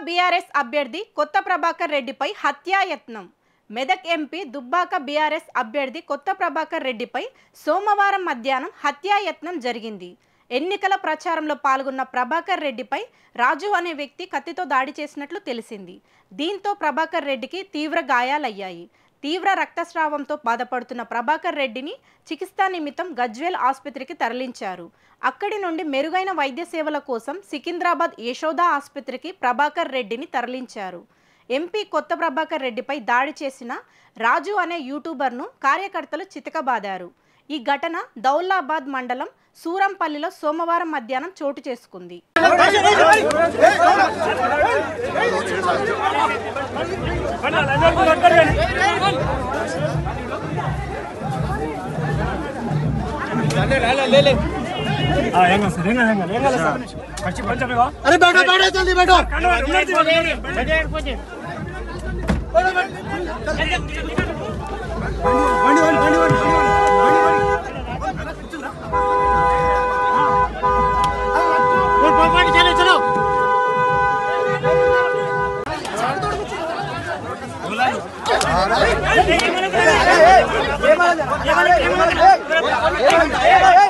BRS అభ్యర్థి కొత్త ప్రభాకర్ రెడ్డిపై హత్యాయత్నం మెదక్ ఎంపీ దుబ్బాక బీఆర్ఎస్ అభ్యర్థి కొత్త ప్రభాకర్ రెడ్డిపై సోమవారం మధ్యాహ్నం హత్యాయత్నం జరిగింది ఎన్నికల ప్రచారంలో పాల్గొన్న ప్రభాకర్ రెడ్డిపై రాజు అనే వ్యక్తి కత్తితో దాడి చేసినట్లు తెలిసింది దీంతో ప్రభాకర్ రెడ్డికి తీవ్ర గాయాలయ్యాయి తీవ్ర రక్తస్రావంతో బాధపడుతున్న ప్రభాకర్ రెడ్డిని చికిత్సా నిమిత్తం గజ్వేల్ ఆసుపత్రికి తరలించారు అక్కడి నుండి మెరుగైన వైద్య సేవల కోసం సికింద్రాబాద్ యశోదా ఆసుపత్రికి ప్రభాకర్ రెడ్డిని తరలించారు ఎంపీ కొత్త ప్రభాకర్ రెడ్డిపై దాడి చేసిన రాజు అనే యూట్యూబర్ను కార్యకర్తలు చితకబాదారు ఈ ఘటన దౌలాబాద్ మండలం సూరంపల్లిలో సోమవారం మధ్యాహ్నం చోటు చేసుకుంది हाँ हेंगा सर हेंगा हेंगा हेंगा सर पच्चीस पंचानवे का अरे बैठो बैठो जल्दी बैठो बंडी बंडी बंडी बंडी बंडी चलो चलो ये